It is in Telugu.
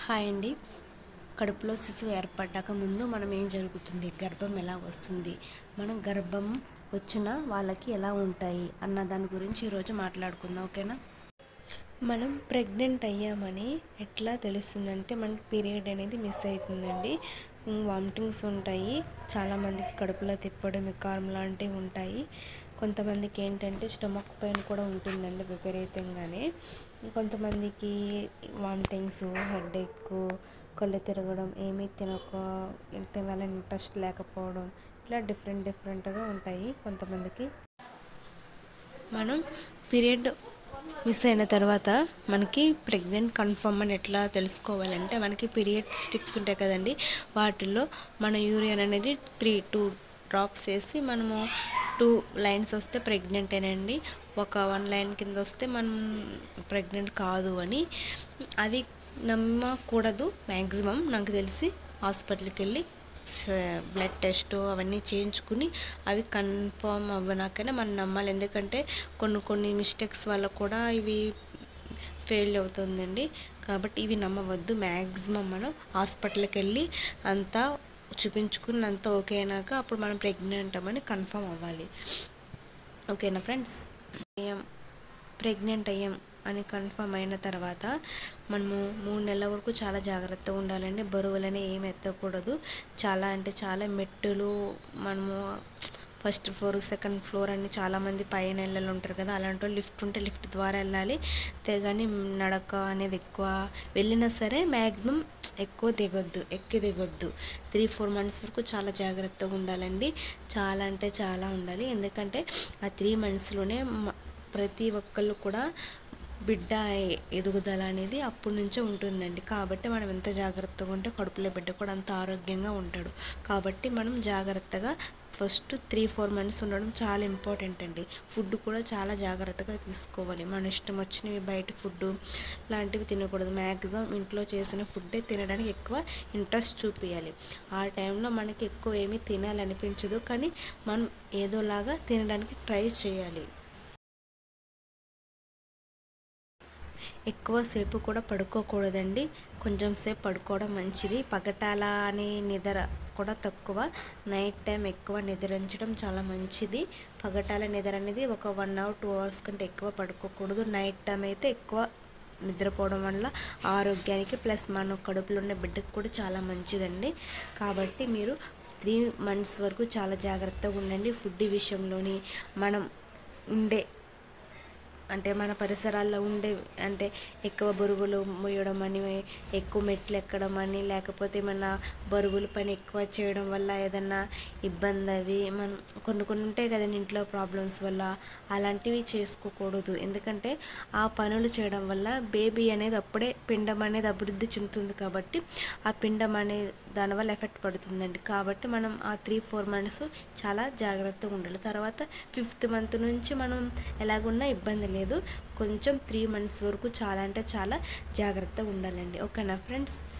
హాయ్ అండి కడుపులో శిశువు ఏర్పడ్డాక ముందు మనం ఏం జరుగుతుంది గర్భం ఎలా వస్తుంది మనం గర్భం వచ్చిన వాళ్ళకి ఎలా ఉంటాయి అన్న దాని గురించి ఈరోజు మాట్లాడుకుందాం ఓకేనా మనం ప్రెగ్నెంట్ అయ్యామని ఎట్లా తెలుస్తుందంటే మనకి పీరియడ్ అనేది మిస్ అవుతుందండి వామిటింగ్స్ ఉంటాయి చాలామందికి కడుపులో తిప్పడం వికారం లాంటివి ఉంటాయి కొంతమందికి ఏంటంటే స్టమక్ పెయిన్ కూడా ఉంటుందండి విపరీతంగానే కొంతమందికి వామిటింగ్స్ హెడేక్ కళ్ళు తిరగడం ఏమీ తినక తినాలని ఇంట్రెస్ట్ లేకపోవడం ఇలా డిఫరెంట్ డిఫరెంట్గా ఉంటాయి కొంతమందికి మనం పీరియడ్ మిస్ అయిన తర్వాత మనకి ప్రెగ్నెంట్ కన్ఫర్మ్ అని ఎట్లా తెలుసుకోవాలంటే మనకి పీరియడ్ స్టిప్స్ ఉంటాయి కదండి వాటిల్లో మన యూరియన్ అనేది త్రీ టూ డ్రాప్స్ వేసి మనము టూ లైన్స్ వస్తే ప్రెగ్నెంట్ అండి ఒక వన్ లైన్ కింద వస్తే మనం ప్రెగ్నెంట్ కాదు అని అవి నమ్మకూడదు మ్యాక్సిమం నాకు తెలిసి హాస్పిటల్కి వెళ్ళి బ్లడ్ టెస్ట్ అవన్నీ చేయించుకుని అవి కన్ఫర్మ్ అవ్వనాకనే మనం నమ్మాలి ఎందుకంటే కొన్ని కొన్ని మిస్టేక్స్ వల్ల కూడా ఇవి ఫెయిల్ అవుతుందండి కాబట్టి ఇవి నమ్మవద్దు మ్యాక్సిమం మనం హాస్పిటల్కి వెళ్ళి అంతా చూపించుకుని అంతా ఓకే అయినాక అప్పుడు మనం ప్రెగ్నెంట్ అవ్వని కన్ఫర్మ్ అవ్వాలి ఓకేనా ఫ్రెండ్స్ ప్రెగ్నెంట్ అయ్యాం అని కన్ఫర్మ్ అయిన తర్వాత మనము మూడు నెలల వరకు చాలా జాగ్రత్తగా ఉండాలండి బరువులని ఏం ఎత్తకూడదు చాలా అంటే చాలా మెట్టులు మనము ఫస్ట్ ఫ్లోర్ సెకండ్ ఫ్లోర్ అని చాలామంది పైన ఇళ్ళలు ఉంటారు కదా అలాంటి వాళ్ళు లిఫ్ట్ ఉంటే లిఫ్ట్ ద్వారా వెళ్ళాలి తెగని నడక అనేది ఎక్కువ వెళ్ళినా సరే మ్యాక్సిమం ఎక్కువ దిగొద్దు ఎక్కి దిగొద్దు త్రీ ఫోర్ మంత్స్ వరకు చాలా జాగ్రత్తగా ఉండాలండి చాలా అంటే చాలా ఉండాలి ఎందుకంటే ఆ త్రీ మంత్స్లోనే ప్రతి ఒక్కళ్ళు కూడా బిడ్డ ఎదుగుదల అనేది అప్పటి నుంచే ఉంటుందండి కాబట్టి మనం ఎంత జాగ్రత్తగా ఉంటే కడుపులో బిడ్డ కూడా అంత ఆరోగ్యంగా ఉంటాడు కాబట్టి మనం జాగ్రత్తగా ఫస్ట్ త్రీ ఫోర్ మంత్స్ ఉండడం చాలా ఇంపార్టెంట్ అండి ఫుడ్ కూడా చాలా జాగ్రత్తగా తీసుకోవాలి మన ఇష్టం వచ్చినవి బయట ఫుడ్ లాంటివి తినకూడదు మ్యాక్సిమం ఇంట్లో చేసిన ఫుడ్డే తినడానికి ఎక్కువ ఇంట్రెస్ట్ చూపించాలి ఆ టైంలో మనకి ఎక్కువ ఏమీ తినాలనిపించదు కానీ మనం ఏదోలాగా తినడానికి ట్రై చేయాలి ఎక్కువసేపు కూడా పడుకోకూడదండి కొంచెం సేపు పడుకోవడం మంచిది పగటాల అనే నిద్ర కూడా తక్కువ నైట్ టైం ఎక్కువ నిద్రించడం చాలా మంచిది పగటాల నిద్ర అనేది ఒక వన్ అవర్ టూ అవర్స్ కంటే ఎక్కువ పడుకోకూడదు నైట్ టైం అయితే ఎక్కువ నిద్రపోవడం వల్ల ఆరోగ్యానికి ప్లస్ మన కడుపులో ఉన్న బిడ్డకు కూడా చాలా మంచిదండి కాబట్టి మీరు త్రీ మంత్స్ వరకు చాలా జాగ్రత్తగా ఉండండి ఫుడ్ విషయంలోని మనం ఉండే అంటే మన పరిసరాల్లో ఉండే అంటే ఎక్కువ బరువులు మోయడం అని ఎక్కువ మెట్లు ఎక్కడం అని లేకపోతే మన బరువుల పని ఎక్కువ చేయడం వల్ల ఏదన్నా ఇబ్బంది అవి మనం కొన్ని కొన్ని ఉంటాయి కదండి ఇంట్లో ప్రాబ్లమ్స్ వల్ల అలాంటివి చేసుకోకూడదు ఎందుకంటే ఆ పనులు చేయడం వల్ల బేబీ అనేది అప్పుడే పిండం అనేది అభివృద్ధి చెందుతుంది కాబట్టి ఆ పిండం అనే దానివల్ల ఎఫెక్ట్ పడుతుందండి కాబట్టి మనం ఆ త్రీ ఫోర్ మంత్స్ చాలా జాగ్రత్తగా ఉండాలి తర్వాత ఫిఫ్త్ మంత్ నుంచి మనం ఎలాగున్నా ఇబ్బంది లేదు కొంచెం త్రీ మంత్స్ వరకు చాలా అంటే చాలా జాగ్రత్తగా ఉండాలండి ఓకేనా ఫ్రెండ్స్